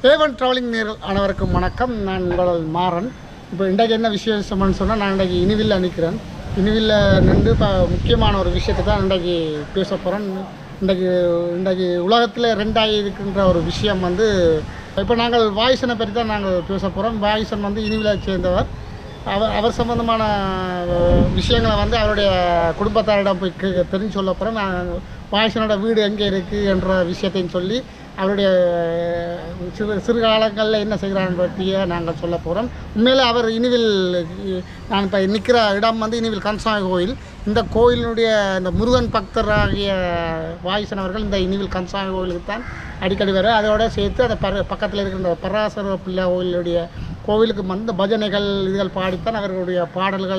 தேவன் ட்ராவலிங் நேரில் அனைவருக்கும் வணக்கம் நான் உங்கள் மாறன் இப்போ இன்றைக்கு என்ன விசேஷம்னு சொன்னால் நான் இன்றைக்கு இனிவில்ல நிற்கிறேன் இனிவில்ல நின்று இப்போ முக்கியமான ஒரு விஷயத்தை தான் இன்றைக்கு பேச போகிறேன் இன்றைக்கு இன்றைக்கு உலகத்தில் ரெண்டாகி இருக்கின்ற ஒரு விஷயம் வந்து இப்போ நாங்கள் வாய்ஸனை பற்றி தான் நாங்கள் பேச போகிறோம் வாய்ஸன் வந்து இனிவிலை சேர்ந்தவர் அவர் அவர் சம்பந்தமான அஹ், விஷயங்களை வந்து அவருடைய குடும்பத்தாரிடம் போய் கே- தெரிஞ்சு சொல்ல போகிறேன் நான் வாய்ஸனோட வீடு எங்கே இருக்குது என்ற விஷயத்தையும் சொல்லி அவருடைய அஹ், சிறு சிறு காலங்களில் என்ன செய்கிறான் பற்றிய நாங்கள் சொல்ல போகிறோம் உண்மையில் அவர் இனிவில் நான் இப்போ நிற்கிற இடம் வந்து இனிவில் கன்சாமி கோயில் இந்த கோயிலினுடைய இந்த முருகன் பக்தராகிய வாயுசன் அவர்கள் இந்த இனிவில் கன்சாமி கோயிலுக்கு தான் அடிக்கடி வர அதோட சேர்த்து அந்த பர பக்கத்தில் இருக்கிற இந்த பராசர பிள்ளை கோயிலுடைய கோவிலுக்கு வந்து பஜனைகள் இதுகள் பாடித்தான் அவர்களுடைய பாடல்கள்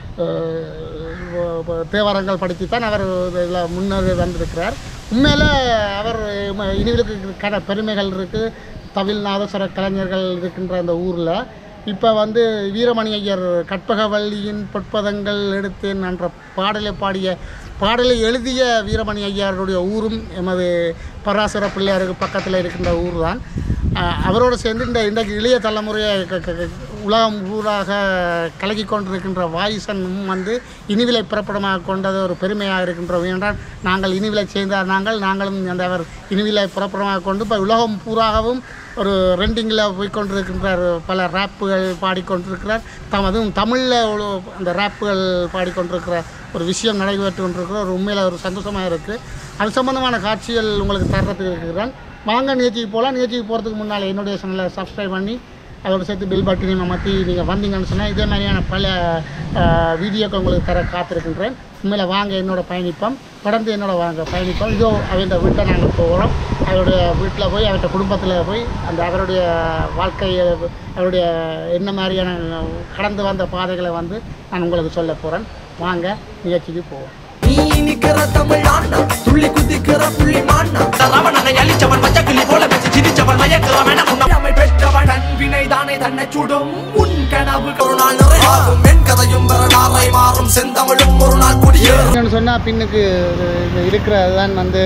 அஹ், தேவாரங்கள் படித்துத்தான் அவர் இதில் முன்னேறி வந்திருக்கிறார் உண்மையில் அவர் ம- இனிவிலுக்கு கட பெருமைகள் இருக்குது தமிழ் நாதஸ்வர கலைஞர்கள் இருக்கின்ற அந்த ஊரில் இப்போ வந்து வீரமணி ஐயர் கற்பகவல்லியின் பொற்பதங்கள் எடுத்தேன் என்ற பாடலை பாடிய பாடலை எழுதிய வீரமணி ஐயருடைய ஊரும் எமது பராசர பிள்ளையாருக்கு பக்கத்தில் இருக்கின்ற ஊர் தான் அஹ் அவரோடு சேர்ந்து இந்த இன்றைக்கு இளைய தலைமுறையை க- க- க- உலகம் ஊராக கலக்கி கொண்டிருக்கின்ற வாயுசனும் வந்து இனிவிலை பிறப்பிடமாக கொண்டது ஒரு பெருமையாக இருக்கின்றோம் என்றால் நாங்கள் இனிவிலை சேர்ந்த நாங்கள் நாங்களும் அந்த அவர் இனிவிலை பிறப்பிடமாக கொண்டு இப்போ உலகம் பூராகவும் ஒரு ரெண்டிங்கில் போய்க்கொண்டிருக்கின்றார் பல ரேப்புகள் பாடிக்கொண்டிருக்கிறார் தம் அதுவும் தமிழில் அந்த ரேப்புகள் பாடிக்கொண்டிருக்கிற ஒரு விஷயம் நடைபெற்று கொண்டிருக்கிற ஒரு உண்மையில் ஒரு சந்தோஷமாக இருக்குது அது சம்பந்தமான காட்சிகள் உங்களுக்கு தர்றதுக்கு இருக்கிறேன் வாங்க நிகழ்ச்சிக்கு போகலாம் நிகழ்ச்சிக்கு போகிறதுக்கு முன்னால் என்னுடைய சேனலை சப்ஸ்கிரைப் பண்ணி அதோட சேர்த்து பில் பட்டினையும் அமர்த்தி நீங்கள் வந்தீங்கன்னு சொன்னால் இதே மாதிரியான பல அஹ், வீடியோக்கள் உங்களுக்கு தர காத்திருக்கின்றேன் உண்மையில் வாங்க என்னோட பயணிப்போம் தொடர்ந்து என்னோட வாங்க பயணிப்போம் இதோ அவருடைய வீட்டை நாங்கள் போகிறோம் அவருடைய வீட்டில் போய் அவருடைய குடும்பத்தில் போய் அந்த அவருடைய வாழ்க்கையை அவருடைய என்ன மாதிரியான கடந்து வந்த பாதைகளை வந்து நான் உங்களுக்கு சொல்ல போகிறேன் வாங்க நிகழ்ச்சிக்கு போவோம் நீ நிக்கிற தமிழாண்ணா துள்ளி குதிக்கிற புள்ளி மாண்ணா ரவணனை அழிச்சவன் மச்சக்கிளி போல பேசி சிரிச்சவன் மயக்கிறவன் உன்னை பெற்றவன் அன்பினை தானே தன்னை சுடும் உன் கனவு ஒரு நாள் நிறைவாகும் என் கதையும் வரலாறை மாறும் செந்தமிழும் ஒரு நாள் குடியேறும் என்னென்னு சொன்னால் பின்னுக்கு இது இருக்கிறது தான் வந்து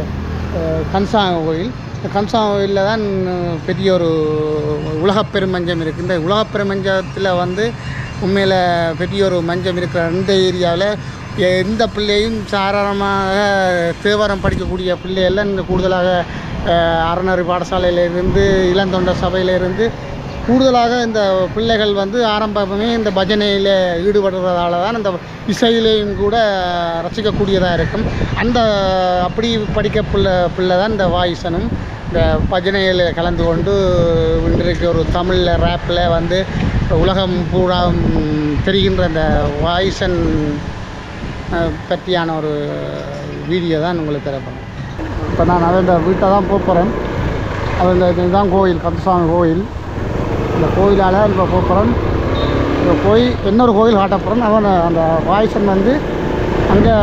அஹ், கன்சாங்க கோயில் இந்த கன்சாங்க கோயிலில் தான் அஹ், பெரிய ஒரு உலகப் பெருமஞ்சம் இருக்குது இந்த உலகப் பெருமஞ்சத்தில் வந்து உண்மையில் பெரிய ஒரு மஞ்சம் இருக்கிற இந்த ஏரியாவில் எந்த பிள்ளையும் சாதாரணமாக தேவாரம் படிக்கக்கூடிய பிள்ளைகள்லாம் இந்த கூடுதலாக அஹ், அறநெறி பாடசாலையிலிருந்து இளந்தொண்ட சபையிலிருந்து கூடுதலாக இந்த பிள்ளைகள் வந்து ஆரம்பமே இந்த பஜனையில் ஈடுபடுறதால தான் இந்த இசையிலையும் கூட ரசிக்கக்கூடியதாக இருக்கும் அந்த அப்படி படிக்க பிள்ளை பிள்ளை தான் இந்த வாய்ஸனும் இந்த பஜனையில் கலந்து கொண்டு இன்றைக்கு ஒரு தமிழில் ரேப்பில் வந்து உலகம் பூரா ம், தெரிகின்ற இந்த வாய்ஸன் அஹ், பற்றியான ஒரு வீடியோ தான் உங்களுக்கு தரப்போம் இப்போ நான் அதை இந்த வீட்டை தான் போகிறேன் அது இந்த இதுதான் கோயில் கந்தசாமி கோயில் இந்த கோயிலால் இப்போ போகிறோம் இப்போ போய் இன்னொரு கோயில் காட்ட போகிறோம் அவன் அந்த வாய்ஸன் வந்து அங்கே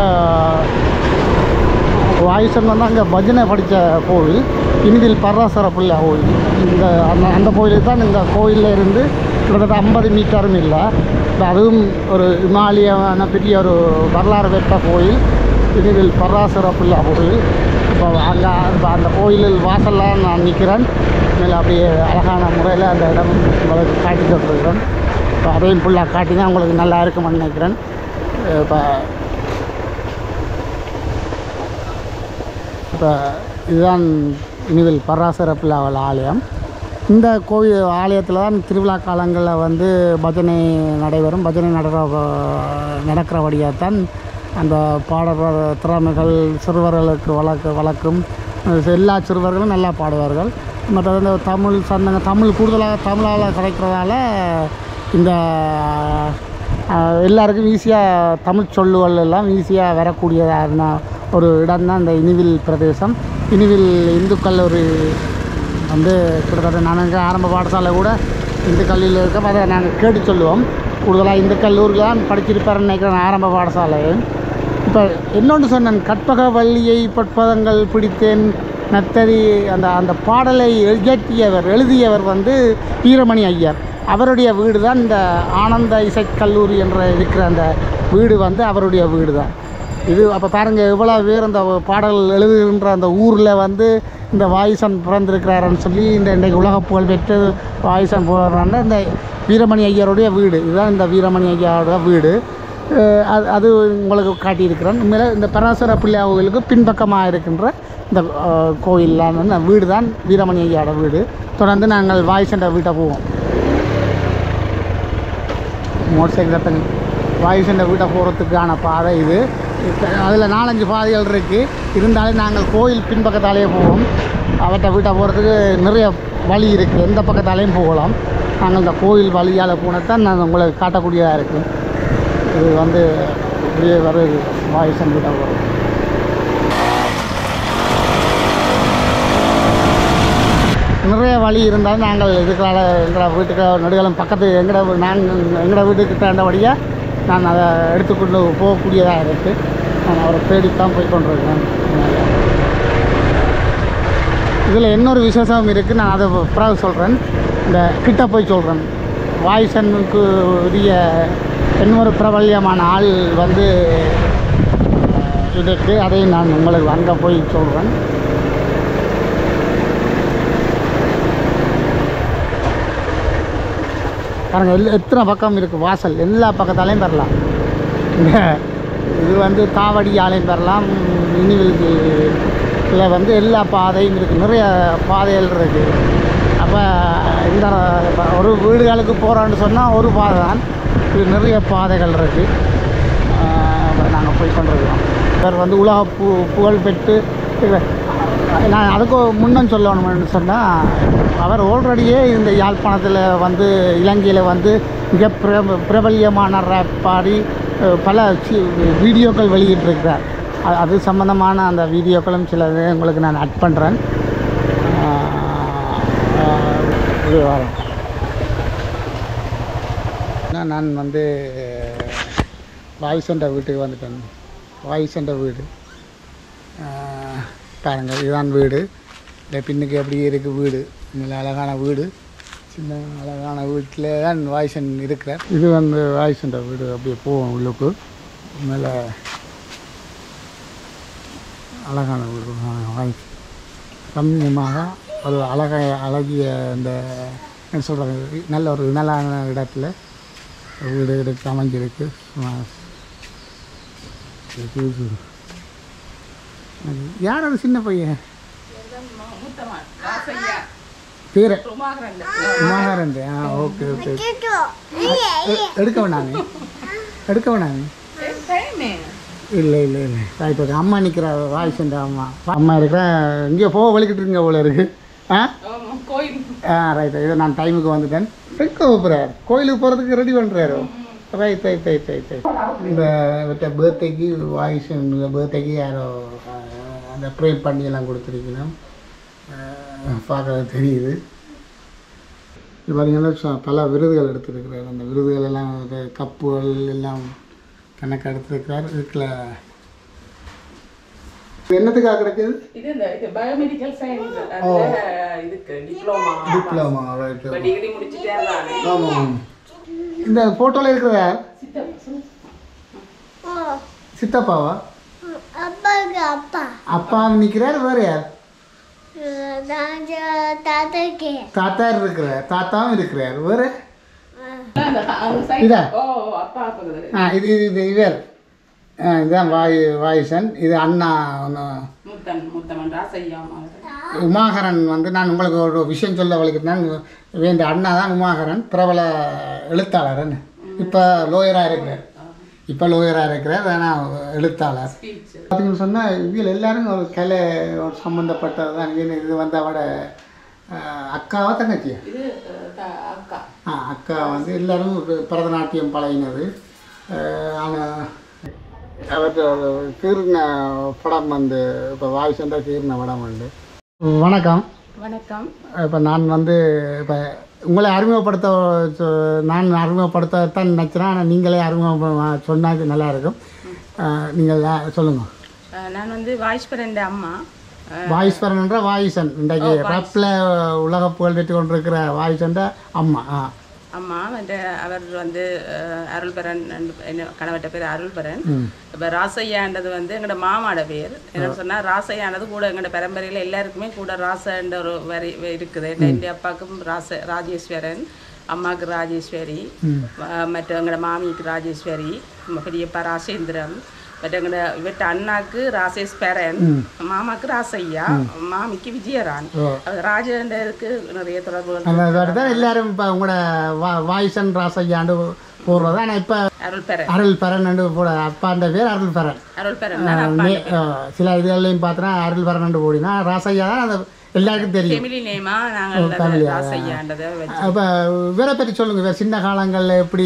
வாய்ஸன் வந்து அங்கே பஜனை படித்த கோவில் இனிதில் பராசர பிள்ளை கோயில் இந்த அந்த அந்த கோயிலுக்கு தான் இந்த கோயிலில் இருந்து கிட்டத்தட்ட ஐம்பது மீட்டரும் இல்லை இப்போ அதுவும் ஒரு இமாலயான பெரிய ஒரு வரலாறு பெற்ற கோயில் இனிதில் பராசர பிள்ளை கோயில் இப்போ அங்கே இப்போ அந்த கோயிலில் வாசல்லாம் நான் நிற்கிறேன் மேலே அப்படியே அழகான முறையில் அந்த இடம் உங்களுக்கு காட்டி கொண்டிருக்கிறேன் இப்போ அதையும் ஃபுல்லாக காட்டினா உங்களுக்கு நல்லா இருக்கும்னு நினைக்கிறேன் இப்போ இப்போ இதுதான் இனிவில் பராசர பிள்ளாவல் ஆலயம் இந்த கோவில் ஆலயத்தில் தான் திருவிழா காலங்களில் வந்து பஜனை நடைபெறும் பஜனை நடக்கிற நடக்கிறபடியாக தான் அந்த பாடுற திறமைகள் சிறுவர்களுக்கு வழக்கு வழக்கும் எல்லா சிறுவர்களும் நல்லா பாடுவார்கள் மற்றது இந்த தமிழ் சந்தங்க தமிழ் கூடுதலாக தமிழால் கிடைக்கிறதால இந்த ஆஹ், எல்லாருக்கும் ஈஸியாக தமிழ் சொல்லுகள் எல்லாம் ஈஸியாக வரக்கூடியதான ஒரு இடம் தான் இந்த இனிவில் பிரதேசம் இனிவில் இந்து கல்லூரி வந்து கிட்டத்தட்ட நாங்கள் ஆரம்ப பாடசாலை கூட இந்து கல்லூரியில் இருக்க அதை நாங்கள் கேட்டு சொல்லுவோம் கூடுதலாக இந்த கல்லூரியில் தான் படிச்சிருப்பாருன்னு நினைக்கிறேன் ஆரம்ப பாடசாலை இப்போ இன்னொன்று சொன்னேன் கற்பகவல்லியை பட்பதங்கள் பிடித்தேன் நத்தரி அந்த அந்த பாடலை இயற்றியவர் எழுதியவர் வந்து வீரமணி ஐயர் அவருடைய வீடு தான் இந்த ஆனந்த இசைக்கல்லூரி என்ற இருக்கிற அந்த வீடு வந்து அவருடைய வீடு தான் இது அப்போ பாருங்க எவ்வளோ பேர் அந்த பாடல் எழுதுகின்ற அந்த ஊரில் வந்து இந்த வாயுசன் பிறந்திருக்கிறாருன்னு சொல்லி இந்த இன்றைக்கு உலக புகழ் பெற்று வாயுசன் போகிறாருன்னா இந்த வீரமணி ஐயருடைய வீடு இதுதான் இந்த வீரமணி ஐயாவோட வீடு அஹ் அது அது உங்களுக்கு காட்டியிருக்கிறேன் உண்மையில் இந்த பராசர பிள்ளையா கோயிலுக்கு பின்பக்கமாக இருக்கின்ற இந்த அஹ், கோயிலான இந்த வீடு தான் வீரமணி ஐயாவோட வீடு தொடர்ந்து நாங்கள் வாயுசன்ற வீட்டை போவோம் மோட்டர் சைக்கிள் தண்ணி வாயு சென்ற வீட்டை போகிறதுக்கான பாதை இது அதில் நாலஞ்சு பாதைகள் இருக்குது இருந்தாலும் நாங்கள் கோயில் பின்பக்கத்தாலேயே போவோம் அவர்கிட்ட வீட்டை போகிறதுக்கு நிறைய வழி இருக்குது எந்த பக்கத்தாலேயும் போகலாம் நாங்கள் இந்த கோயில் வழியால் போனால் தான் நான் உங்களுக்கு காட்டக்கூடியதாக இருக்குது இது வந்து இப்படியே வருது வாயு சென்ற வீட்டை போகிறோம் நிறைய வழி இருந்தாலும் நாங்கள் இதுக்கால எங்களோட வீட்டுக்கு நடுகளும் பக்கத்து எங்களோட வீ- நாங்கள் எங்களோட வீட்டுக்கிட்ட இருந்தபடியாக நான் அதை எடுத்துக்கொண்டு போகக்கூடியதாக இருக்குது நான் அவரை தேடித்தான் போய் கொண்டிருக்கேன் இதில் இன்னொரு விசேஷம் இருக்குது நான் அதை பிறகு சொல்கிறேன் இந்த கிட்ட போய் சொல்கிறேன் வாய்ஸனுக்கு உரிய இன்னொரு பிரபல்யமான ஆள் வந்து அஹ், இருக்கு அதையும் நான் உங்களுக்கு அங்கே போய் சொல்கிறேன் பாருங்க எல் எத்தனை பக்கம் இருக்குது வாசல் எல்லா பக்கத்தாலையும் பெறலாம் இங்க இது வந்து காவடி ஆலையும் பெறலாம் இனிவில் வந்து எல்லா பாதையும் இருக்குது நிறைய பாதைகள் இருக்குது அப்போ இந்த இப்ப ஒரு வீடுகளுக்கு போகிறோன்னு சொன்னால் ஒரு பாதை தான் இது நிறைய பாதைகள் இருக்குது நாங்கள் போய் கொண்டிருக்கிறோம் இவர் வந்து உலக பு புகழ் பெற்று இவர் நான் அதுக்கு முன்னம் சொல்லணும்னு சொன்னால் அவர் ஆல்ரெடியே இந்த யாழ்ப்பாணத்தில் வந்து இலங்கையில் வந்து மிக பிர பிரபல்யமான ரேப் பாடி அஹ், பல சி- வீடியோக்கள் வெளியிட்டிருக்கிறார் அ- அது சம்மந்தமான அந்த வீடியோக்களும் சில இது உங்களுக்கு நான் அட் பண்ணுறேன் இது வரும் நான் நான் வந்து வாய்ஸ் என்ற வீட்டுக்கு வந்துட்டேன் வாய்ஸ் என்ற வீடு ஆஹ், பாருங்க இதுதான் வீடு இந்த பின்னுக்கு அப்படியே இருக்குது வீடு நல்ல அழகான வீடு சின்ன அழகான வீட்டில் தான் வாய்ஸன் இருக்கிறார் இது வந்து வாய்ஸன்ற வீடு அப்படியே போவோம் உள்ளுக்கு மேலே அழகான வீடு வாய்ஸ் ரம்மியமாக ஒரு அழக அழகிய இந்த என்ன சொல்கிறாங்க நல்ல ஒரு நிழலான இடத்துல வீடு எடுத்து அமைஞ்சிருக்கு சும்மா இது இது. அது யார் அது சின்ன பையன் பேர் உமாகரன் ஆ ஓகே ஓகே எடுக்க வேணாங்க எடுக்க வேணாங்க இல்லை இல்லை இல்லை இப்போ அம்மா நிற்கிற வாய்ஸ் இந்த அம்மா அம்மா இருக்கிறேன் இங்கேயோ போக வலிக்கிட்டு இருக்கீங்க போல இருக்கு ஆ ஆ ரைட் இதை நான் டைமுக்கு வந்துட்டேன் எங்கே போகிறார் கோயிலுக்கு போகிறதுக்கு ரெடி பண்ணுறாரு right right right right right இந்த விட்ட பர்த்டேக்கு வாய்ஸ் பர்த்டேக்கு யாரோ அஹ், அந்த ப்ரே பண்ணி எல்லாம் கொடுத்துருக்கணும் பார்க்க தெரியுது இது பார்த்தீங்கன்னா ச- பல விருதுகள் எடுத்திருக்கிறார் அந்த விருதுகள் எல்லாம் இது கப்புகள் எல்லாம் கணக்கு எடுத்திருக்கிறார் இதுக்குள்ள இது என்னத்துக்காக கிடைக்குது இது இந்த இது பயோமெடிக்கல் சயின்ஸ் அதுல இதுக்கு டிப்ளமா டிப்ளமா ரைட் இப்ப டிகிரி முடிச்சுட்டே தானே ஆமாம் இந்த ஃபோட்டோவில் இருக்கிற சித்தப்பாவா அப்பாவுக்கு அப்பா அப்பா நிற்கிறார் வேறு யார் நான் தாத்தாக்கு தாத்தா இருக்கிறார் தாத்தாவும் இருக்கிறார் வேறு அந்த அந்த side- இதா? ஓ அப்பா பக்கத்துல ஆ இது இது இது இவர் ஆ இதுதான் வாயு வாயுசன் இது அண்ணா ஒன்று முத்தன் முத்தமன் ராசையா மாதிரி உமாகரன் வந்து நான் உங்களுக்கு ஒரு விஷயம் சொல்ல வலிக்கிட்டேன் வேண்டிய அண்ணா தான் உமாகரன் பிரபல எழுத்தாளர் இப்போ லோயராக இருக்கிறார் இப்போ லோயராக இருக்கிறார் ஆனால் எழுத்தாளர் ஸ்பீச் பார்த்தீங்கன்னு சொன்னால் இவங்க எல்லாரும் ஒரு கலை ஒரு சம்மந்தப்பட்டது தான் இது வந்து அவட அஹ், அக்காவா தங்கச்சியா இது அஹ், த- அக்கா ஆ அக்கா வந்து எல்லாரும் ஒரு பரதநாட்டியம் பழகினது ஆனால் அவர்கிட்ட ஒரு கீர்ன படம் வந்து இப்போ வாய்ஸ் என்ற கீர்ன படம் உண்டு வணக்கம் வணக்கம் இப்போ நான் வந்து இப்போ உங்களை அறிமுகப்படுத்த சொ- நான் அறிமுகப்படுத்தத்தான் நினச்சினேன் ஆனால் நீங்களே அறிமுகம் சொன்னால் நல்லா இருக்கும் அஹ், நீங்கள் யா- சொல்லுங்க அஹ், நான் வந்து வாய்ஸ்பரண்ட அம்மா அஹ், வாயுஸ்வரன் என்ற வாயுசன் இன்றைக்கு ரப்பில் உலக புகழ் பெற்று கொண்டிருக்கிற வாயுசன்ற அம்மா ஆ அம்மா வந்து அவர் வந்து அஹ், அருள்பரன் என்று- என்ன கணவர்கிட்ட பேர் அருள்பரன் இப்போ ராசையான்றது வந்து எங்களோட மாமாட பேர் என்ன சொன்னால் ராசையானது கூட எங்களோட பரம்பரையில் எல்லாருக்குமே கூட ராசன்ற ஒரு வரி இருக்குது என் அப்பாவுக்கும் ராச ராஜேஸ்வரன் அம்மாவுக்கு ராஜேஸ்வரி அஹ், மற்ற எங்களோட மாமிக்கு ராஜேஸ்வரி நம்ம பெரியப்பா ராசேந்திரம் மற்ற எங்களோட இவற்ற அண்ணாக்கு ராசேஸ்வரன் மாமாக்கு ராசையா மாமிக்கு விஜயராணி அவர் ராஜேந்தருக்கு நிறைய தொடர்புகள் அந்த இதோட தான் எல்லாரும் இப்போ உங்களோட வா வாய்ஸன் ராசையாண்டு போடுறது ஆனால் இப்போ அருள் பெறன் அருள் பரன் போட அப்பாண்ட பேர் அருள் பரன் அருள் பெறன் தான் அப்பா மே- அஹ் சில இதுகள்லையும் பார்த்தோன்னா அருள் பரன் போடினா ராசையா தான் அது எல்லாருக்கும் தெரியும் ஃபெமிலி நேமா நாங்கள் அதை ராசையான்றதை வச்சு அப்போ இவரை பற்றி சொல்லுங்க இவர் சின்ன காலங்களில் எப்படி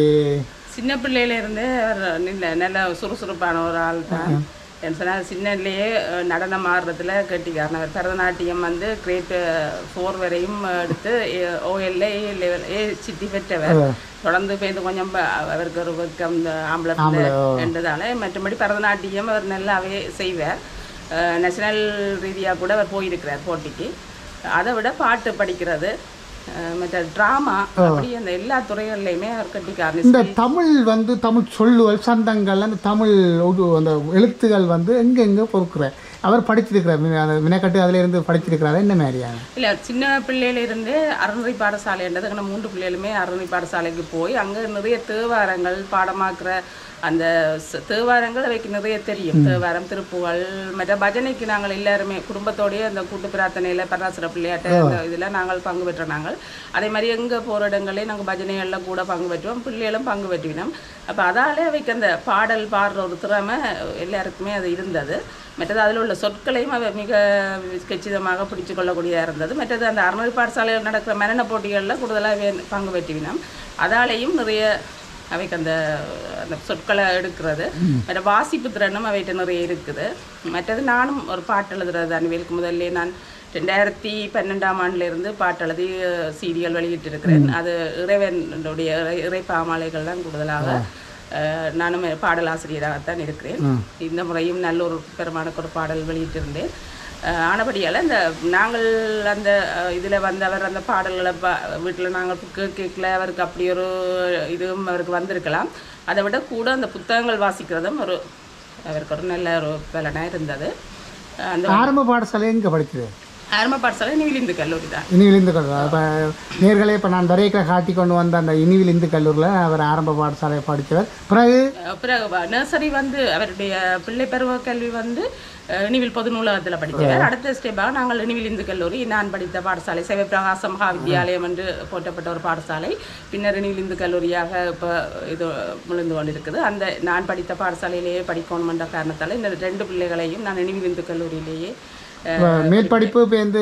சின்ன பிள்ளையில இருந்தே அவர் நல்ல நல்ல சுறுசுறுப்பான ஒரு ஆள் தான் என்ன சொன்னால் சின்னதுலேயே அஹ், நடனம் ஆடுறதுல கெட்டிக்காரன் அவர் பரதநாட்டியம் வந்து கிரேட் ஃபோர் வரையும் எடுத்து ஓஎல்ல ஏ லெவல் ஏ சித்தி பெற்றவர் தொடர்ந்து பேருந்து கொஞ்சம் ப- அவருக்கு ஒரு வெக்கம் இந்த ஆம்பளை பிள்ளை என்றதால மற்றபடி பரதநாட்டியம் அவர் நல்லாவே செய்வார் நேஷனல் ரீதியாக கூட அவர் போயிருக்கிறார் போட்டிக்கு அதை விட பாட்டு படிக்கிறது அஹ், மற்ற ட்ராமா அப்படி அந்த எல்லா துறைகள்லையுமே அவர் கட்டிக்காரன் இந்த தமிழ் வந்து தமிழ் சொல்லுவல் சந்தங்கள் அந்த தமிழ் உது- அந்த எழுத்துகள் வந்து எங்கெங்கே பொறுக்குறார் அவர் படிச்சிருக்கிறார் மின- அந்த வினக்கட்டு அதில் இருந்து படிச்சிருக்கிறாரு என்ன மாதிரியான இல்லை சின்ன பிள்ளையில இருந்தே அறநெறி பாடசாலைன்றது எங்கள் மூன்று பிள்ளைகளுமே அறநெறி பாடசாலைக்கு போய் அங்கே நிறைய தேவாரங்கள் பாடமாக்குற அந்த ச- தேவாரங்கள் அவைக்கு நிறைய தெரியும் தேவாரம் திருப்புகழ் மற்ற பஜனைக்கு நாங்கள் எல்லாருமே குடும்பத்தோடயே அந்த கூட்டு பிரார்த்தனையில் பராசர பிள்ளையாட்ட இந்த இதில் நாங்கள் பங்கு பெற்றோம் நாங்கள் அதே மாதிரி எங்கே போகிற இடங்களே நாங்கள் பஜனைகளில் கூட பங்கு பெற்றோம் பிள்ளைகளும் பங்கு பெற்றினோம் அப்போ அதாலே அவைக்கு அந்த பாடல் பாடுற ஒரு திறமை எல்லாருக்குமே அது இருந்தது மற்றது அதில் உள்ள சொற்களையும் அவ மிக கச்சிதமாக பிடிச்சு கொள்ளக்கூடியதாக இருந்தது மற்றது அந்த அறநூறு பாடசாலையில் நடக்கிற மரண போட்டிகளில் கூடுதலாக பங்கு பெற்றினோம் அதாலேயும் நிறைய அவைக்கு அந்த அந்த சொற்களை எடுக்கிறது மற்ற வாசிப்பு திறனும் அவைகிட்ட நிறைய இருக்குது மற்றது நானும் ஒரு பாட்டு எழுதுறது அணிவேலுக்கு முதல்ல நான் ரெண்டாயிரத்தி பன்னெண்டாம் ஆண்டுலேருந்து பாட்டு எழுதி சீடிகள் வெளியிட்டிருக்கிறேன் அது இறைவனுடைய இறை- இறைப்பாமாலைகள் தான் கூடுதலாக அஹ், நானும் பாடலாசிரியராகத்தான் இருக்கிறேன் இந்த முறையும் நல்ல ஒரு பெருமான ஒரு பாடல் வெளியிட்டிருந்தேன் அஹ், ஆனபடியால் இந்த நாங்கள் அந்த இதில் வந்தவர் அந்த பாடல்களை பா வீட்டில் நாங்கள் புக்கு கேட்கல அவருக்கு அப்படி ஒரு இதுவும் அவருக்கு வந்திருக்கலாம் அதை விட கூட அந்த புத்தகங்கள் வாசிக்கிறதும் ஒரு அவருக்கு ஒரு நல்ல ஒரு பலனாக இருந்தது அஹ், அந்த ஆரம்ப பாடசாலை எங்கே படிக்கிறது ஆரம்ப பாடசாலை நீவிலிந்து கல்லூரி தான் இனிவில் இந்து கல்லூரி இப்போ நேர்களே இப்போ நான் வரைக்க காட்டி கொண்டு வந்த அந்த இனிவில் இந்து கல்லூரியில் அவர் ஆரம்ப பாடசாலையை படித்தவர் பிறகு அஹ் பிறகு நர்சரி வந்து அவருடைய பிள்ளை பருவ கல்வி வந்து அஹ், இனிவில் பொது நூலகத்தில் படித்தவர் அடுத்த ஸ்டெப்பாக நாங்கள் இனிவில் இந்து கல்லூரி நான் படித்த பாடசாலை சிவபிரகாச மகா வித்யாலயம் என்று போற்றப்பட்ட ஒரு பாடசாலை பின்னர் இனிவில் இந்து கல்லூரியாக இப்போ இது முழுந்து கொண்டிருக்குது அந்த நான் படித்த பாடசாலையிலேயே படிக்கணும் என்ற காரணத்தால் இந்த ரெண்டு பிள்ளைகளையும் நான் இனிவில் இந்து கல்லூரியிலேயே அஹ், மேல் படிப்பு இப்போ வந்து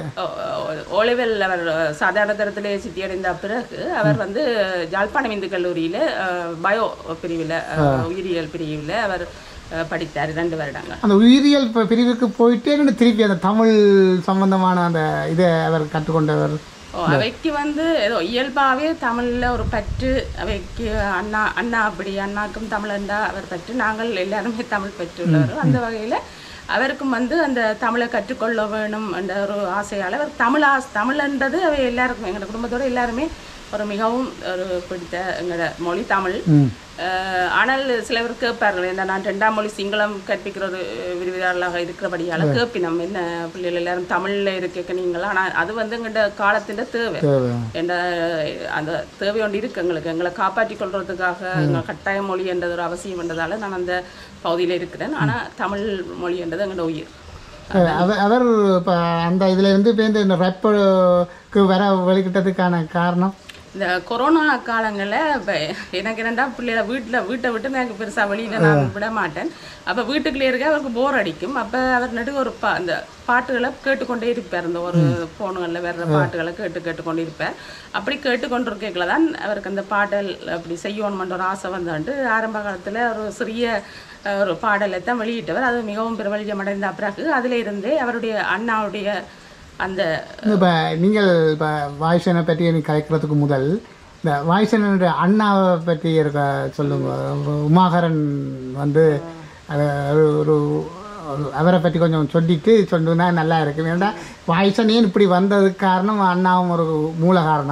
ஓலெவல் அவர் சாதாரண தரத்திலே சித்தியடைந்த பிறகு அவர் வந்து யாழ்ப்பாணம் இந்து கல்லூரியில் பயோ பிரிவில் உயிரியல் பிரிவில் அவர் அஹ், படித்தார் ரெண்டு வருடங்கள் அந்த உயிரியல் ப- பிரிவுக்கு போயிட்டே நின்னு திருப்பி அந்த தமிழ் சம்பந்தமான அந்த இதை அவர் கற்றுக்கொண்டவர் ஓ அவைக்கு வந்து ஏதோ இயல்பாகவே தமிழில் ஒரு பற்று அவைக்கு அண்ணா அண்ணா அப்படி அண்ணாக்கும் தமிழண்டா அவர் பற்று நாங்கள் எல்லாருமே தமிழ் பெற்றுள்ளவர் அந்த வகையில் அவருக்கும் வந்து அந்த தமிழை கற்றுக்கொள்ள வேணும் என்ற ஒரு ஆசையால் அவர் தமிழ் ஆஸ் தமிழ்ன்றது அவை எல்லாருக்கும் எங்களோட குடும்பத்தோட எல்லாருமே ஒரு மிகவும் ஒரு பிடித்த எங்களோட மொழி தமிழ் அஹ், ஆனால் சிலவர் கேட்பார்கள் என்ன நான் ரெண்டாம் மொழி சிங்களம் கற்பிக்கிற ஒரு விரிவியாளராக இருக்கிறபடியால் கேட்பினம் என்ன பிள்ளைகள் எல்லாரும் தமிழில் இருக்க நீங்கள் ஆனால் அது வந்து எங்கள்ட காலத்தின் தேவை என்ற அந்த தேவை ஒன்று இருக்கு எங்களுக்கு எங்களை காப்பாற்றி கொள்றதுக்காக எங்கள் கட்டாய மொழி என்றது ஒரு அவசியம் என்றதால நான் அந்த பகுதியில் இருக்கிறேன் ஆனால் தமிழ் மொழி என்றது எங்களோட உயிர் அவர் அவர் இப்போ அந்த இதுல இருந்து இப்போ இந்த ரேப்புக்கு வர வெளிக்கிட்டதுக்கான காரணம் இந்த கொரோனா காலங்களில் இப்போ எனக்கு என்னடா பிள்ளைகளை வீட்டில் வீட்டை விட்டு எனக்கு பெருசாக வெளியில் நான் விட மாட்டேன் அப்போ வீட்டுக்குள்ளே இருக்க அவருக்கு போர் அடிக்கும் அப்போ அவர் நடுவு ஒரு பா அந்த பாட்டுகளை கேட்டுக்கொண்டே இருப்பார் அந்த ஒரு ஃபோனுகளில் வர்ற பாட்டுகளை கேட்டு கேட்டுக்கொண்டு இருப்பார் அப்படி கேட்டுக்கொண்டிருக்கல தான் அவருக்கு அந்த பாடல் அப்படி செய்யணுமென்ற ஒரு ஆசை வந்தாண்டு ஆரம்ப காலத்தில் ஒரு சிறிய அஹ், ஒரு பாடலை தான் வெளியிட்டவர் அது மிகவும் பிரபல்யம் அடைந்த பிறகு அதில் இருந்தே அவருடைய அண்ணாவுடைய அந்த இப்போ நீங்கள் இப்போ வாய்ஸனை பற்றி எனக்கு கலைக்கிறதுக்கு முதல் இந்த வாய்ஸனுடைய அண்ணாவை பற்றி இருக்க சொல்லுங்க உமாகரன் வந்து அது ஒரு ஒரு ஒரு அவரை பற்றி கொஞ்சம் சொல்லிட்டு சொன்னா நல்லா இருக்கும் ஏன்னா வாய்ஸன் ஏன் இப்படி வந்ததுக்கு காரணம் அண்ணாவும் ஒரு மூல காரணம்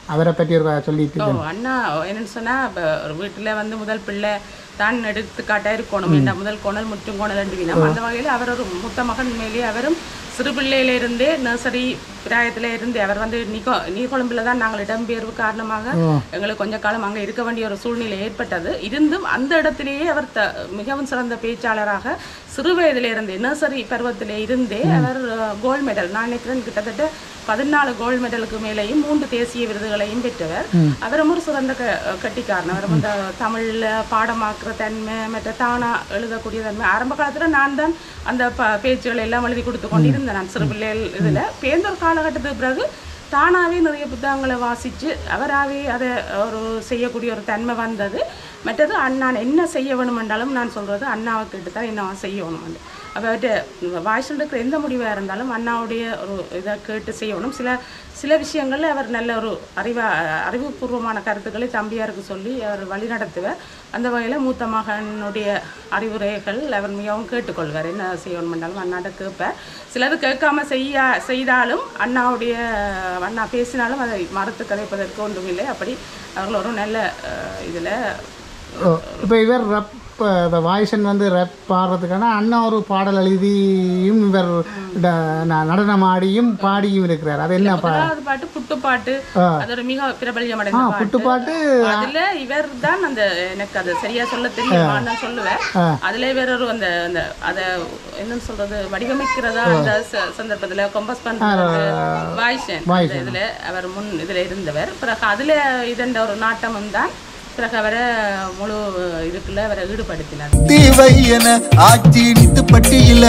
அவரை பற்றி ஒரு சொல்லிட்டு ஓ அண்ணா என்னன்னு சொன்னா இப்ப ஒரு வீட்டுல வந்து முதல் பிள்ளை தான் எடுத்துக்காட்டா இருக்கணும் என்ன முதல் கோணல் முற்றும் கோணல் ரெண்டு வினம் அந்த வகையில் அவர் ஒரு மூத்த மகன் மேலேயே அவரும் சிறு பிள்ளையில இருந்தே நர்சரி பிராயத்துல இருந்தே அவர் வந்து நீகோ நீர்கொழும்புல தான் நாங்கள் இடம்பெயர்வு காரணமாக எங்களுக்கு கொஞ்ச காலம் அங்க இருக்க வேண்டிய ஒரு சூழ்நிலை ஏற்பட்டது இருந்தும் அந்த இடத்திலேயே அவர் த மிகவும் சிறந்த பேச்சாளராக சிறு வயதிலே இருந்தே நர்சரி பருவத்திலே இருந்தே அவர் கோல்ட் மெடல் நான் நினைக்கிறேன் கிட்டத்தட்ட பதினாலு கோல்டு மெடலுக்கு மேலேயும் மூன்று தேசிய விருதுகளையும் பெற்றவர் அவரும் ஒரு சிறந்த க- கட்டிக்காரன் அவர் வந்து தமிழ்ல பாடமாக்குற தன்மை மற்ற தானா எழுதக்கூடிய தன்மை ஆரம்ப காலத்துல நான் தான் அந்த ப பேச்சுகளை எல்லாம் எழுதி கொடுத்து கொண்டு இருந்தேன் நான் சிறு பிள்ளைகள் இதுல பேர்ந்த ஒரு காலகட்டத்துக்கு பிறகு தானாவே நிறைய புத்தகங்களை வாசிச்சு அவராகவே அதை ஒரு செய்யக்கூடிய ஒரு தன்மை வந்தது மற்றது அண்ணா என்ன செய்ய வேணும் என்றாலும் நான் சொல்றது அண்ணாவை கேட்டு தான் என்ன செய்யணும் அப்போ அவர்கிட்ட வாய்ஸில் இருக்கிற எந்த முடிவாக இருந்தாலும் அண்ணாவுடைய ஒரு இதை கேட்டு செய்யணும் சில சில விஷயங்கள்ல அவர் நல்ல ஒரு அறிவா அறிவுபூர்வமான கருத்துக்களை தம்பியாருக்கு சொல்லி அவர் வழிநடத்துவார் அந்த வகையில் மூத்த மகனுடைய அறிவுரைகள் அவர் மிகவும் கேட்டுக்கொள்வார் என்ன செய்யணும் என்றாலும் அண்ணாட்ட கேட்பார் சிலது கேட்காம செய்ய செய்தாலும் அண்ணாவுடைய அண்ணா பேசினாலும் அதை மறுத்து கதைப்பதற்கு ஒன்றுமில்லை அப்படி அவர்கள் ஒரு நல்ல இதில் இப்போ இவர் ரப் இந்த வாய்ஸன் வந்து ரப் பாடுறதுக்கான அண்ணா ஒரு பாடல் எழுதியும் இவர் ட- ந- நடனமாடியும் பாடியும் இருக்கிறார் அது என்ன பா முதலாவது பாட்டு புட்டுப்பாட்டு அது ஒரு மிக பிரபல்யம் ஆ அடைந்த பாட்டு புட்டுப்பாட்டு அதுல இவர் தான் அந்த எனக்கு அது சரியா சொல்ல தெரியுமான்னு தான் சொல்லுவேன் அதுல இவர் ஒரு அந்த அந்த அத என்னன்னு சொல்றது வடிவமைக்கிறதா அந்த ச- சந்தர்ப்பத்துல கொம்பஸ் பண்றது வாய்ஷன் அந்த இதுல அவர் முன் இதுல இருந்தவர் பிறகு அதுல இதண்ட ஒரு நாட்டமும் தான் பிறகு அவரை முழு இதுக்குள்ள அவரை ஈடுபடுத்தினார் தீவையன ஆட்சி நித்து பட்டியல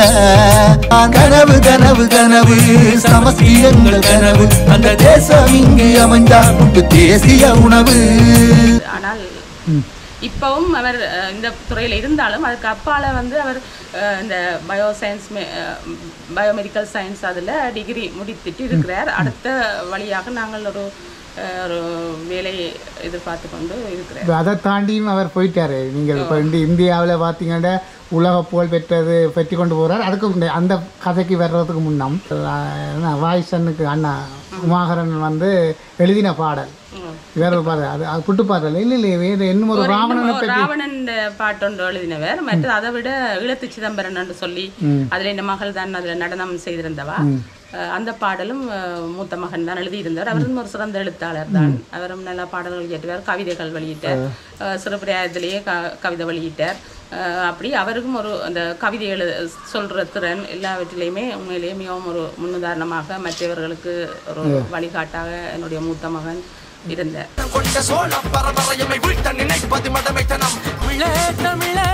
கனவு கனவு கனவு சமஸ்தியங்கள் கனவு அந்த தேசம் இங்கு அமைந்தா உண்டு தேசிய உணவு ஆனால் இப்பவும் அவர் அஹ், இந்த துறையில் இருந்தாலும் அதுக்கு அப்பால வந்து அவர் அஹ், இந்த பயோ சயின்ஸ் பயோமெடிக்கல் சயின்ஸ் அதில் டிகிரி முடித்துட்டு இருக்கிறார் அடுத்த வழியாக நாங்கள் ஒரு அஹ், ஒரு வேலையை எதிர்பார்த்து கொண்டு இருக்கிறார் இப்ப அதை தாண்டியும் அவர் போயிட்டாரு நீங்கள் இப்போ இந்த இந்தியாவில் பார்த்தீங்கன்னா உலக புகழ் பெற்றது பெற்று கொண்டு போகிறார் அதுக்கு முன்ன- அந்த கதைக்கு வர்றதுக்கு முன்னம் வாய்ஸனுக்கு அண்ணா உமாகரன் வந்து எழுதின பாடல் வேற ஒரு பாடல் அது அது புட்டு பாடல் இல்லை இல்லை வேறு இன்னும் ஒரு ராவணனை இன்னும் பற்றி ராவணன் பாட்டொன்று எழுதினவர் மற்றது அதை விட ஈழத்து சிதம்பரன் என்று சொல்லி அதுல இந்த மகள் தான் அதுல நடனம் செய்திருந்தவா அஹ் அந்த பாடலும் அஹ், மூத்த மகன் தான் எழுதியிருந்தார் அவரும் ஒரு சிறந்த எழுத்தாளர் தான் அவரும் நல்ல பாடல்கள் இயற்றுவார் கவிதைகள் வெளியிட்டார் அஹ், சிறுபிராயத்திலேயே க கவிதை வெளியிட்டார் அஹ், அப்படி அவருக்கும் ஒரு அந்த கவிதை எழு சொல்ற திறன் எல்லாவற்றிலையுமே உண்மையிலேயே மிகவும் ஒரு முன்னுதாரணமாக மற்றவர்களுக்கு ஒரு வழிகாட்டாக என்னுடைய மூத்த மகன் இருந்தார் கொண்ட சோழ பரம்பரையமை வீழ்த்த நினைப்பது மடமைத்தனம் தமிழே தமிழே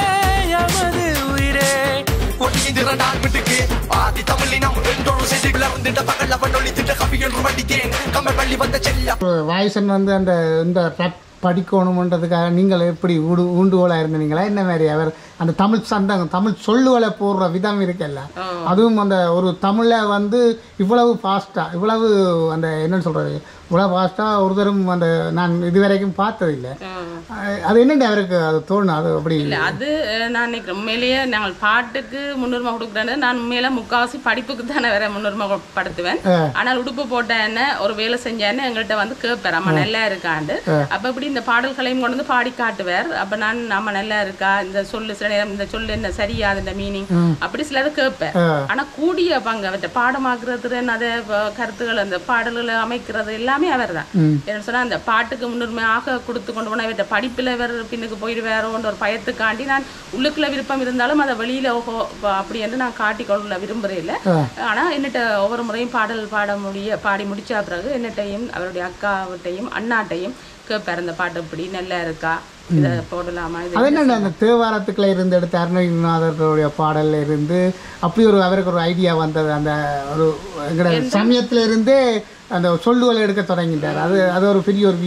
எமது உயிரே ஒளிந்திரண்டான் வீட்டுக்கு ஆதி தமிழினம் என்றொரு செய்தி விளர்ந்திட பகல் அவன் ஒளித்திட்ட கவி என்று வடித்தேன் கமல் பள்ளி வந்த செல்ல வாய்ஸன் வந்து அந்த இந்த ரப் படிக்கணுமன்றதுக்காக நீங்கள் எப்படி ஊடு ஊண்டுகோலாக இருந்தீங்களா என்ன மாதிரி அவர் அந்த தமிழ் சந்தம் தமிழ் சொல்லுகளை போடுற விதம் இருக்குல்ல அதுவும் அந்த ஒரு தமிழை வந்து இவ்வளவு ஃபாஸ்ட்டாக இவ்வளவு அந்த என்னன்னு சொல்கிறது இவ்வளோ ஃபாஸ்ட்டாக ஒருத்தரும் அந்த நான் இதுவரைக்கும் பார்த்ததில்லை அஹ் அது என்னண்டு அவருக்கு அது தோணும் அது அப்படி இல்ல அது அஹ், நான் நினைக்கிறேன் உண்மையிலேயே நாங்கள் பாட்டுக்கு முன்னுரிமை கொடுக்குறேன் நான் உண்மையில முக்காவாசி படிப்புக்கு தானே வேற முன்னுரிமை கொ- படுத்துவேன் ஆனால் உடுப்பு போட்ட என்ன ஒரு வேலை செஞ்சேன்னு எங்கள்கிட்ட வந்து கேட்பார் அம்மா நல்லா இருக்காண்டு அப்ப இப்படி இந்த பாடல்களையும் கொண்டு வந்து பாடி காட்டுவார் அப்ப நான் அம்மா நல்லா இருக்கா இந்த சொல்லு சில நேரம் இந்த சொல்லு என்ன சரியா இந்த மீனிங் அப்படி சிலது கேட்பேன் ஆனா கூடிய பங்கு அவர்கிட்ட பாடமாக்குறது அதை வ- கருத்துக்கள் அந்த பாடல்களை அமைக்கிறது எல்லாமே அவர் தான் என்ன சொன்னா அந்த பாட்டுக்கு முன்னுரிமையாக கொடுத்து கொண்டு போனா இவர்கிட்ட படிப்புல இவர் பின்னுக்கு போயிடுவாரோன்ற ஒரு பயத்துக்காண்டி நான் உள்ளுக்குள்ள விருப்பம் இருந்தாலும் அதை வெளியில ஓஹோ ப- அப்படி என்று நான் காட்டிக்கொள்ள விரும்புறேன் இல்ல ஆனா என்னட்ட ஒவ்வொரு முறையும் பாடல் பாட முடிய பாடி முடிச்ச பிறகு என்னட்டையும் அவருடைய அக்காவட்டையும் அண்ணாட்டையும் கேட்பார் இந்த பாட்டு இப்படி நல்லா இருக்கா இதை போடலாமா இது அது என்னண்டு அந்த தேவாரத்துக்குள்ள இருந்து எடுத்த அருணகிரிநாதர்களுடைய பாடல்ல இருந்து அப்படி ஒரு அவருக்கு ஒரு ஐடியா வந்தது அந்த ஒரு எங்கட சமயத்துல இருந்தே அந்த சொல்லுகளை எடுக்க தொடங்கிட்டார் அது அது ஒரு பெரிய ஒரு விஷயம்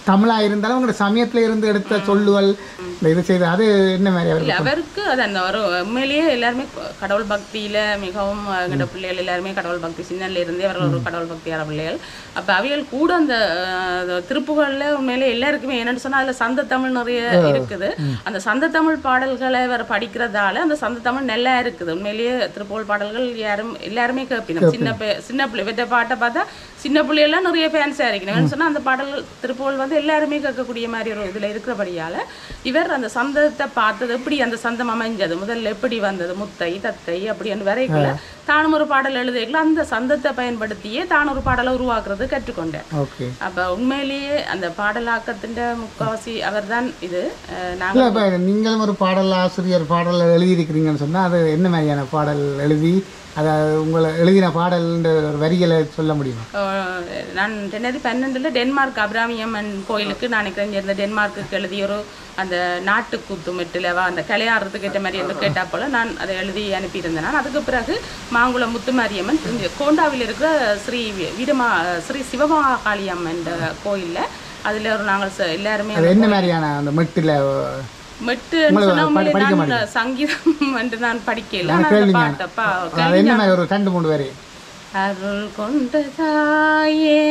தமிழாக இருந்தாலும் உங்களோட சமயத்தில் இருந்து எடுத்த சொல்லுவல் இந்த இது செய்து அது என்ன மாதிரி இல்ல அவருக்கு அவருக்கு அது அந்த ஒரு உண்மையிலேயே எல்லாருமே க- கடவுள் பக்தியில மிகவும் எங்கட பிள்ளைகள் எல்லாருமே கடவுள் பக்தி சின்னல இருந்தே அவர்கள் ஒரு கடவுள் பக்தியான பிள்ளைகள் அப்ப அவைகள் கூட அந்த அஹ், அந்த திருப்புகள்ல உண்மையிலே எல்லாருக்குமே என்னன்னு சொன்னா அதுல சந்த தமிழ் நிறைய இருக்குது அந்த சந்த தமிழ் பாடல்களை அவர் படிக்கிறதால அந்த சந்த தமிழ் நல்லா இருக்குது உண்மையிலேயே திருப்புகழ் பாடல்கள் யாரும் எல்லாருமே கேட்பினோம் சின்ன பே- சின்ன பிள்ளை இவற்றை பாட்டை பார்த்தா சின்ன பிள்ளையெல்லாம் நிறைய ஃபேன்ஸாக இருக்கணும் சொன்னா அந்த பாடல்கள் திருப்புகழ் வந்து எல்லாருமே கேட்கக்கூடிய மாதிரி ஒரு இதுல இருக்கிறபடியால இவர் அந்த சந்தத்தை பார்த்தது எப்படி அந்த சந்தம் அமைஞ்சது முதல்ல எப்படி வந்தது முத்தை தத்தை அப்படின்னு வரைக்குள்ள தானும் ஒரு பாடல் எழுதிக்கல அந்த சந்தத்தை பயன்படுத்தியே தான் ஒரு பாடலை உருவாக்குறது கற்றுக்கொண்டேன் ஓகே அப்ப உண்மையிலேயே அந்த பாடலாக்கத்தின் முக்காவாசி அவர்தான் இது அஹ், இல்லை நாங்க இப்போ நீங்களும் ஒரு பாடல் ஆசிரியர் பாடல் எழுதியிருக்கிறீங்கன்னு சொன்னால் அது என்ன மாதிரியான பாடல் எழுதி அதை உங்களை எழுதின பாடல்ன்ற ஒரு வரிகளை சொல்ல முடியுமா அஹ், நான் ரெண்டாயிரத்தி பன்னெண்டுல டென்மார்க் அபிராமியம்மன் கோயிலுக்கு நான் நினைக்கிறேன் இந்த டென்மார்க்குக்கு எழுதிய ஒரு அந்த நாட்டுக்கூத்து மெட்டிலவா அந்த கலையாடுறதுக்கு ஏற்ற மாதிரி என்று கேட்டா போல நான் அதை எழுதி அனுப்பியிருந்தேன் நான் அதுக்கு பிறகு மாங்குளம் முத்துமாரியம்மன் இங்க கோண்டாவில் இருக்கிற ஸ்ரீ வி- வீரமா ஸ்ரீ சிவமகாளி அம்மன் கோயில்ல அதுல ஒரு நாங்கள் ச- எல்லாருமே அது என்ன மாதிரியான அந்த மெட்டில் மெட்டு உங்களுக்கு சொன்னா படி- உண்மையிலே படிக்க நான் மாட்டீங்க? சங்கீதம் என்று நான் படிக்கல நான் ஆனா அந்த கேள்விங்க பாட்டப்பா அது என்ன மாதிரி ஒரு ரெண்டு மூணு வரி அருள் கொண்ட தாயே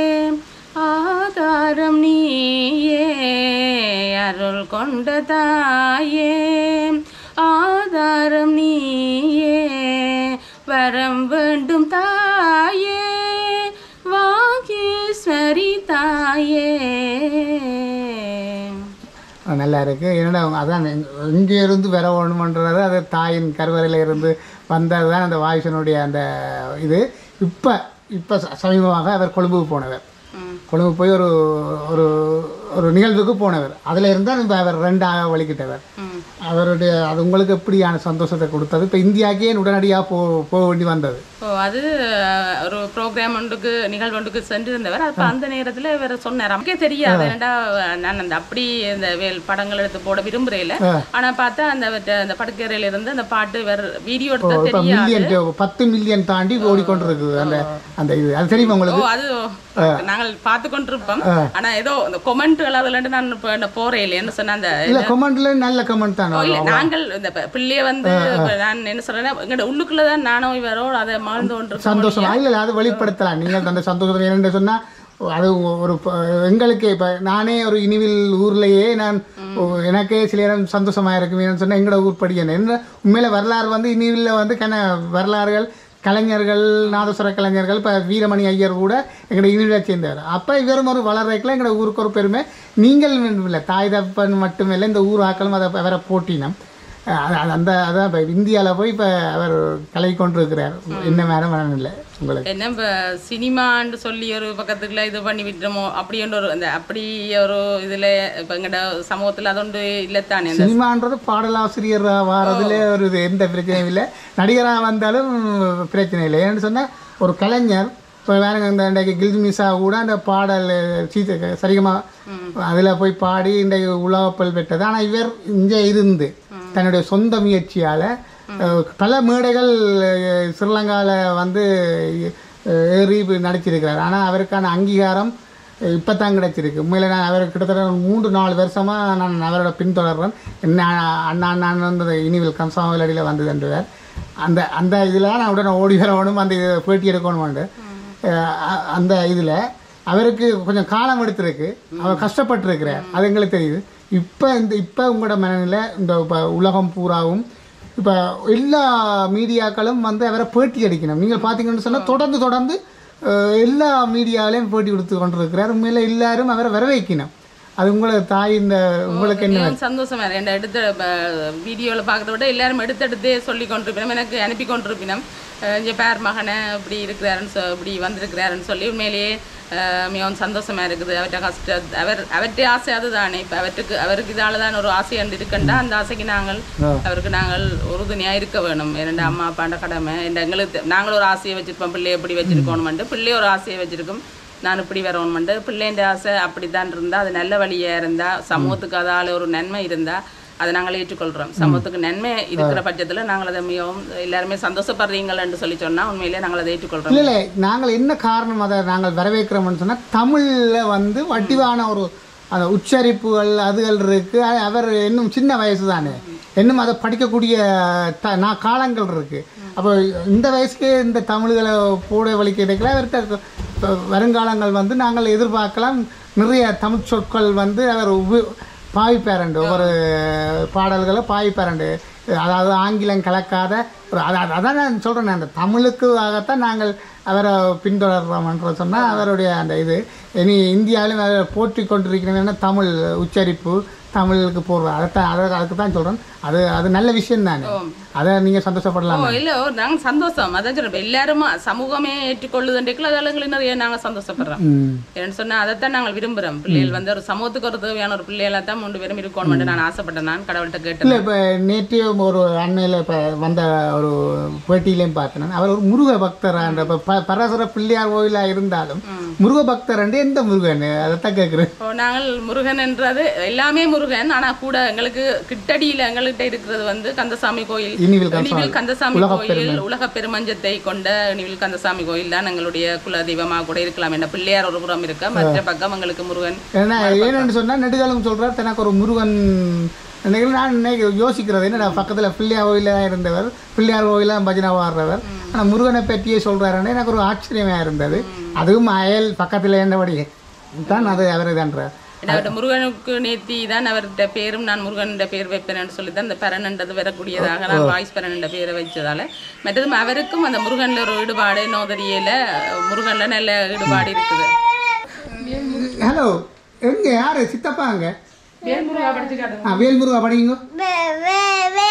ஆதாரம் நீயே அருள் கொண்ட தாயே ஆதாரம் நீயே வரம் வேண்டும் தாயே வாகீஸ்வரி தாயே அது நல்லா இருக்கு என்னடா அவங்க அதான் இங்கே இருந்து வர வேணுமன்றது அது தாயின் கருவறையில் இருந்து வந்தது தான் அந்த வாயுசனுடைய அந்த இது இப்போ இப்போ சமீபமாக அவர் கொழும்புக்கு போனவர் கொழும்பு போய் ஒரு ஒரு ஒரு நிகழ்வுக்கு போனவர் அதில் இருந்தால் இப்போ அவர் ரெண்டாக வலிக்கிட்டவர் அவருடைய அது உங்களுக்கு எப்படியான சந்தோஷத்தை கொடுத்தது இப்போ இந்தியாக்கே உடனடியாக போ போக வேண்டி வந்தது ஓ அது அஹ், ஒரு ப்ரோக்ராம் ஒன்றுக்கு நிகழ்வு ஒன்றுக்கு சென்றிருந்தவர் அப்போ அந்த நேரத்தில் இவர் சொன்னார் நமக்கே தெரியாது ஏன்டா நான் அந்த அப்படி இந்த வேல் படங்கள் எடுத்து போட விரும்புறேல ஆனா பார்த்தா அந்த வட்ட- அந்த படுக்கையறையில இருந்து அந்த பாட்டு வேற வீடியோ எடுத்த இப்போ தெரியாது மில்லியன் பத்து மில்லியன் தாண்டி ஓடிக்கொண்டிருக்குது அந்த அந்த இது அது தெரியுமா ஓ உங்களுக்கு அது நாங்கள் பார்த்து கொண்டிருப்போம் ஆனா ஏதோ இந்த கொமெண்ட்கள் அதுல இருந்து நான் இப்ப நான் போறேன் இல்லைன்னு சொன்ன அந்த இல்லை கமெண்ட்ல நல்ல கமெண்ட் தான் ஓ, இல்ல நாங்கள் இந்த ப- பிள்ளைய வந்து இப்ப நான் என்ன சொல்றேன்னா எங்கட உள்ளுக்குள்ளதான் நானும் இவரோ அதை மறந்து கொண்டு சந்தோஷம் இல்லை இல்லை அது வெளிப்படுத்தலாம் நீங்கள் அந்த சந்தோஷத்தை என்னென்று சொன்னால் அது ஒரு ப- எங்களுக்கே இப்போ நானே ஒரு இனிவில் ஊர்லேயே நான் ஓ, எனக்கே சில நேரம் சந்தோஷமாக இருக்குமேனு சொன்னால் எங்களோட ஊர் படிக்கணும் என்ன உண்மையில வரலாறு வந்து இனிவில் வந்து கன வரலாறுகள் கலைஞர்கள் நாதஸ்வர கலைஞர்கள் இப்போ வீரமணி ஐயர் கூட எங்களோட இனிவில சேர்ந்தவர் அப்போ இவரும் ஒரு வளர்றதுக்குள்ள எங்களோட ஊருக்கு ஒரு பெருமை நீங்கள் இல்லை தாய் தப்பன் மட்டுமில்லை இந்த ஊர் ஆக்களும் அதை அவரை போட்டினம் அது- அது- அந்த அதான் இப்போ இந்தியாவில் போய் இப்போ அவர் கலை கொண்டிருக்கிறார் என்ன மேடம் வேணும் இல்லை உங்களுக்கு என்ன இப்ப சினிமான்னு சொல்லி ஒரு பக்கத்துக்குள்ள இது பண்ணி விட்டுறோமோ அப்படின்ற ஒரு அந்த அப்படி ஒரு இதுல இப்ப எங்கட சமூகத்துல அது ஒன்று இல்லத்தானே அந்த சினிமான்றது பாடலாசிரியர் வாரதுல ஒரு இது எந்த பிரச்சனையும் இல்லை நடிகராக வந்தாலும் பிரச்சனை இல்லை ஏன்னு சொன்னால் ஒரு கலைஞர் இப்போ வேற இந்த இன்றைக்கு கில்மிசா கூட அந்த பாடல் சீத்த சரிகமா அதில் போய் பாடி இன்றைக்கு உலகப்பல் பெற்றது ஆனால் இவர் இங்கே இருந்து தன்னுடைய சொந்த முயற்சியால் பல மேடைகள் ஸ்ரீலங்காவில் வந்து அஹ், ஏறி நடிச்சிருக்கிறார் ஆனால் அவருக்கான அங்கீகாரம் இப்போ தான் கிடைச்சிருக்கு உண்மையில நான் அவர் கிட்டத்தட்ட ஒரு மூன்று நாலு வருஷமாக நான் அவரோட பின்தொடர்றேன் என்ன அண்ணா அண்ணான்னு வந்து இனிவில் கம்சாமலடியில் வந்ததுன்றார் அந்த அந்த இதில் நான் உடனே ஓடி வரணும் அந்த இது பேட்டி எடுக்கணும்னு அஹ் அ- அந்த இதில் அவருக்கு கொஞ்சம் காலம் எடுத்திருக்கு அவர் கஷ்டப்பட்டிருக்கிறார் அது எங்களுக்கு தெரியுது இப்போ இந்த இப்போ உங்களோட மனநிலை இந்த இப்போ உலகம் பூராவும் இப்போ எல்லா மீடியாக்களும் வந்து அவரை பேட்டி அடிக்கணும் நீங்கள் பார்த்தீங்கன்னு சொன்னால் தொடர்ந்து தொடர்ந்து அஹ், எல்லா மீடியாவிலையும் பேட்டி கொடுத்து கொண்டிருக்கிறார் உண்மையில் எல்லாரும் அவரை வரவேற்கணும் அது உங்களுக்கு தாய் இந்த உங்களுக்கு என்ன மிகவும் சந்தோஷமா இருக்கு என்ன எடுத்த வீடியோவில் பார்க்கறத விட எல்லாரும் எடுத்தெடுத்தே சொல்லி கொண்டிருப்பினோம் எனக்கு அனுப்பி கொண்டிருப்பினோம் அஹ் இங்க பேர் மகனை இப்படி இருக்கிறாருன்னு சொ இப்படி வந்திருக்கிறாருன்னு சொல்லி உண்மையிலேயே அஹ் மிகவும் சந்தோஷமா இருக்குது அவர்கிட்ட கஷ்ட அவர் அவர்கிட்ட ஆசை அதுதானே இப்போ அவருக்கு அவருக்கு இதால தான் ஒரு ஆசை அண்டு இருக்கண்டா அந்த ஆசைக்கு நாங்கள் அவருக்கு நாங்கள் உறுதுணையாக இருக்க வேணும் இரண்டு அம்மா அப்பாண்ட கடமை இந்த எங்களுக்கு தெ- நாங்களும் ஒரு ஆசையை வச்சிருப்போம் பிள்ளைய எப்படி வச்சிருக்கணுமெண்டு பிள்ளை ஒரு ஆசையை வச்சிருக்கோம் நான் இப்படி வரணுமெண்டு பிள்ளைன்ற ஆசை அப்படித்தான் இருந்தால் அது நல்ல வழியாக இருந்தால் சமூகத்துக்கு அதால் ஒரு நன்மை இருந்தால் அதை நாங்கள் ஏற்றுக்கொள்கிறோம் சமூகத்துக்கு நன்மை இருக்கிற பட்சத்தில் நாங்கள் அதை மிகவும் எல்லாருமே சந்தோஷப்படுறீங்கள்னு சொல்லி சொன்னால் உண்மையிலேயே நாங்கள் அதை ஏற்றுக்கொள்கிறோம் இல்லை இல்லை நாங்கள் என்ன காரணம் அதை நாங்கள் வரவேற்கிறோம்னு சொன்னால் தமிழில் வந்து வடிவான ஒரு அந்த உச்சரிப்புகள் அதுகள் இருக்கு அது அவர் இன்னும் சின்ன வயசு தானே இன்னும் அதை படிக்கக்கூடிய த நான் காலங்கள் இருக்கு அப்போ இந்த வயசுக்கு இந்த தமிழ்களை போட வழி கிடைக்கல அவர்கிட்ட இப்ப வருங்காலங்கள் வந்து நாங்கள் எதிர்பார்க்கலாம் நிறைய தமிழ் சொற்கள் வந்து அவர் உப பாவிப்பாரண்டு ஒவ்வொரு பாடல்களை பாவிப்பாரண்டு அதாவது ஆங்கிலம் கலக்காத ஒரு அதான் அதான் நான் சொல்கிறேன் அந்த தமிழுக்காகத்தான் நாங்கள் அவரை பின்தொடர்றோம்ன்ற சொன்னால் அவருடைய அந்த இது இனி இந்தியாவிலும் அவரை போற்றி கொண்டிருக்கிறேன்னா தமிழ் உச்சரிப்பு தமிழுக்கு போடுறோம் அதைத்தான் அதை அதுக்கு தான் சொல்கிறேன் அது அது நல்ல விஷயம் தானே அதை நீங்கள் சந்தோஷப்படலாம் ஓ இல்லை நாங்கள் சந்தோஷம் அதான் சொல்கிறோம் எல்லாரும் சமூகமே ஏற்றுக்கொள்ளுதுன்றைக்குள்ள அதில் நிறைய நாங்கள் சந்தோஷப்படுறோம் ம் ஏன்னு சொன்னால் அதைத்தான் நாங்கள் விரும்புகிறோம் பிள்ளைகள் வந்து ஒரு சமூகத்துக்கு ஒரு தேவையான ஒரு பிள்ளைகளாக தான் மூன்று பேரும் இருக்கணும்னு நான் ஆசைப்பட்டேன் நான் கடவுள்கிட்ட கேட்டேன் இல்லை இப்போ நேற்று ஒரு அண்மையில் இப்போ வந்த ஒரு பேட்டியிலையும் பார்த்தேன் அவர் ஒரு முருக பக்தர் அந்த இப்போ ப பரசுர பிள்ளையார் கோயிலாக இருந்தாலும் முருக பக்தர் எந்த முருகன் அதைத்தான் கேட்குறேன் இப்போ நாங்கள் முருகன் என்றது எல்லாமே முருகன் ஆனால் கூட எங்களுக்கு கிட்டடியில் எங்கள்கிட்ட இருக்கிறது வந்து கந்தசாமி கோயில் இனிவில் கந்தசாமி. இனிவில் கந்தசாமி உலகப் கோயில் உலக பெருமஞ்சத்தை கொண்ட இனிவில் கந்தசாமி கோயில் தான் எங்களுடைய குல தெய்வமாக கூட இருக்கலாம் என்ற பிள்ளையார் ஒரு புறம் இருக்க மற்ற பக்கம் எங்களுக்கு முருகன் ஏன்னா ஏன்னு சொன்னால் நெடுகாலம் சொல்கிறார் தனக்கு ஒரு முருகன் நினைக்கிறேன் நான் நினைக்க யோசிக்கிறது என்னடா பக்கத்தில் பிள்ளையார் கோயிலில் தான் இருந்தவர் பிள்ளையார் கோயிலில் பஜனை வாடுறவர் ஆனால் முருகனை பற்றியே சொல்கிறாருன்னு எனக்கு ஒரு ஆச்சரியமாக இருந்தது அதுவும் அயல் பக்கத்தில் இருந்தபடி தான் அது அவர் தான்றார் அவர்கிட்ட முருகனுக்கு நேத்தி தான் அவர்கிட்ட பேரும் நான் முருகன்ட பேர் வைப்பேன்னு சொல்லி தான் இந்த பரன்ன்றது வரக்கூடியதாக நான் வாய்ஸ் பரன்ன்ற பேரை வச்சதால மற்றதும் அவருக்கும் அந்த முருகன்ல ஒரு ஈடுபாடு நோதரியல முருகன்ல நல்ல ஈடுபாடு இருக்குது ஹலோ எங்க யாரு சித்தப்பா அங்க வேல் முருகா படிச்சு காட்டுங்க ஆ வேல்முருகா படிங்க வே வே வே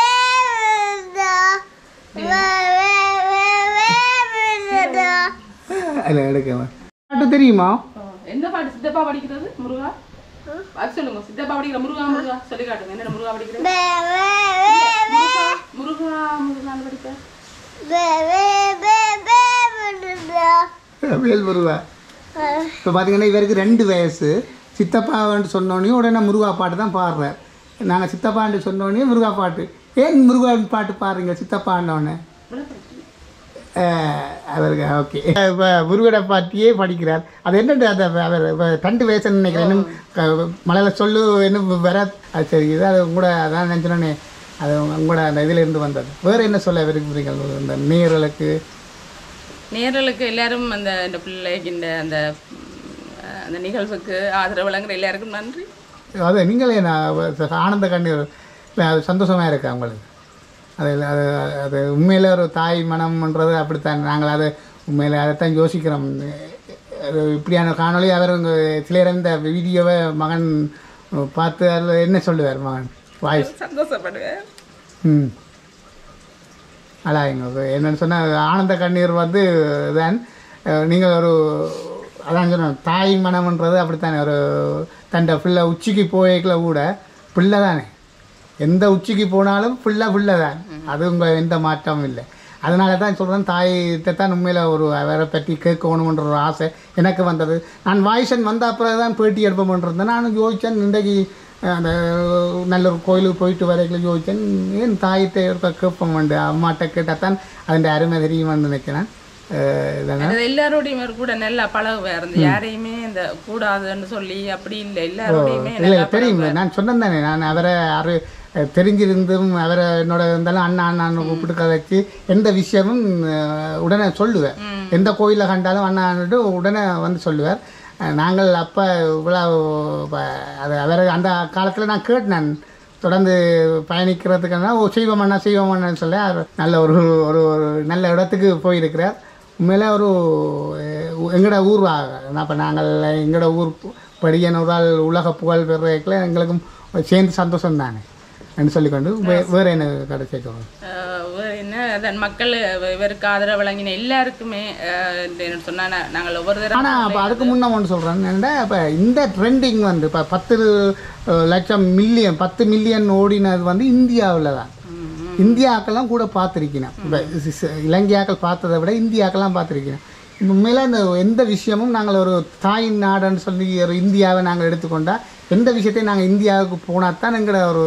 வேதா வே வே வே வே வேதா இல்லை எடுக்க பாட்டு தெரியுமா எந்த பாட்டு சித்தப்பா படிக்கிறது முருகா அது சொல்லுங்க சித்தப்பா படிக்கிற முருகா முருகா சொல்லி காட்டுங்க என்ன முருகா படிக்கிற வே வே வே வே முருகா முருகான்னு படிப்பேன் வே வே வே வே வேதா வேல்முருகா இப்போ பார்த்தீங்கன்னா இவருக்கு ரெண்டு வயசு சித்தப்பான்னு சொன்னோடனே உடனே முருகா பாட்டு தான் பாடுறார் நாங்கள் சித்தப்பான்னு சொன்னோடனே முருகா பாட்டு ஏன் முருகா பாட்டு பாடுறீங்க சித்தப்பான்னொன்னே அவருக்கு ஓகே இப்போ முருகனை பாட்டியே படிக்கிறார் அது என்னண்டு அந்த அவர் இப்ப ரெண்டு வயசுன்னு நினைக்கிறேன் இன்னும் க- மலையில சொல்லு இன்னும் வர அது சரி இது அது கூட அதான் நினச்சினோன்னே அது உங்களோட அந்த இதுல இருந்து வந்தது வேறு என்ன சொல்ல விரும்புகிறீங்க இந்த நேர்களுக்கு நேரலுக்கு எல்லாரும் அந்த இந்த பிள்ளைக்கு இந்த அந்த ம், அந்த நிகழ்வுக்கு ஆதரவு வழங்குற எல்லாருக்கும் நன்றி அது நீங்களே நான் ஆனந்த கண்ணீர் இல்லை அது சந்தோஷமாக இருக்கு அவங்களுக்கு அது அது அது உண்மையில் ஒரு தாய் மனம்ன்றது அப்படித்தான் நாங்கள் அதை உண்மையில் அதைத்தான் யோசிக்கிறோம் அது இப்படியான காணொளி அவர் உங்க சிலர் இந்த வீடியோவை மகன் பார்த்து அதில் என்ன சொல்லுவார் மகன் வாய்ஸ் சந்தோஷப்படுவேன் ம் அழாங்க என்னன்னு சொன்னால் ஆனந்த கண்ணீர் வந்து தான் அஹ், நீங்கள் ஒரு அதான் சொன்னேன் தாய் மனம்ன்றது அப்படித்தானே ஒரு தண்டை பிள்ளை உச்சிக்கு போய்க்கல கூட பிள்ளை தானே எந்த உச்சிக்கு போனாலும் பிள்ளை பிள்ளை தான் அது உங்கள் எந்த மாற்றமும் இல்லை அதனால தான் சொல்கிறேன் தாயத்தை தான் உண்மையில் ஒரு அவரை பற்றி கேட்கணுன்ற ஒரு ஆசை எனக்கு வந்தது நான் வாய்ஸன் வந்த அப்புறம் தான் பேட்டி எடுப்போம்ன்றிருந்தேன் நான் யோசித்தேன் இன்றைக்கு அந்த நல்ல ஒரு கோயிலுக்கு போயிட்டு வரைக்கும் யோசித்தேன் ஏன் தாயத்தை இருக்க கேட்போம் உண்டு அம்மாட்ட கேட்டால் தான் அதன் அருமை தெரியுமான்னு நினைக்கிறேன் அஹ் இதெல்லாம் அது எல்லாரோடையுமே கூட நல்லா பழகுவார் அந்த யாரையுமே இந்த கூடாதுன்னு சொல்லி அப்படி இல்லை எல்லாரோடையுமே இல்லை நல்லா தெரியும் பழகுவார். நான் சொன்னேன் தானே நான் அவரை அரு தெரிஞ்சிருந்தும் அவரை என்னோட இருந்தாலும் அண்ணா அண்ணான்னு கூப்பிட்டு கதைச்சு எந்த விஷயமும் அஹ், உடனே சொல்லுவேன் எந்த கோயிலில் கண்டாலும் அண்ணான்ட்டு உடனே வந்து சொல்லுவார் அஹ், நாங்கள் அப்போ இவ்வளோ ப- அது அவரை அந்த காலத்தில் நான் கேட்டேன் தொடர்ந்து பயணிக்கிறதுக்கான ஓ செய்வோம் அண்ணா செய்வோம் அண்ணான்னு சொல்ல அவர் நல்ல ஒரு ஒரு ஒரு நல்ல இடத்துக்கு போயிருக்கிறார் உண்மையிலே ஒரு அஹ், எங்களோட ஊர் அப்போ நாங்கள் எங்களோட ஊர் படியனூரால் உலக புகழ் பெறல எங்களுக்கும் சேர்ந்து சந்தோஷம் தானே என்று சொல்லிக்கொண்டு வே- வேறு என்ன கடைசி சொல்கிறோம் அஹ் வேற என்ன அதன் மக்கள் இவருக்கு ஆதரவு வழங்கின எல்லாருக்குமே அஹ், என்ன சொன்னா நா- நாங்கள் ஒவ்வொரு தடவை ஆனால் அப்போ அதுக்கு முன்னே ஒன்று சொல்கிறேன் என்னடா இப்போ இந்த ட்ரெண்டிங் வந்து இப்போ பத்து அஹ், லட்சம் மில்லியன் பத்து மில்லியன் ஓடினது வந்து இந்தியாவில் தான் இந்தியாக்கெல்லாம் கூட பார்த்துருக்கணும் இப்போ இலங்கையாக்கள் பார்த்ததை விட இந்தியாக்கெல்லாம் பார்த்துருக்கணும் உண்மையில் இந்த எந்த விஷயமும் நாங்கள் ஒரு தாய் நாடுன்னு சொல்லி ஒரு இந்தியாவை நாங்கள் எடுத்துக்கொண்டா எந்த விஷயத்தையும் நாங்கள் இந்தியாவுக்கு போனால் தான் எங்களோட ஒரு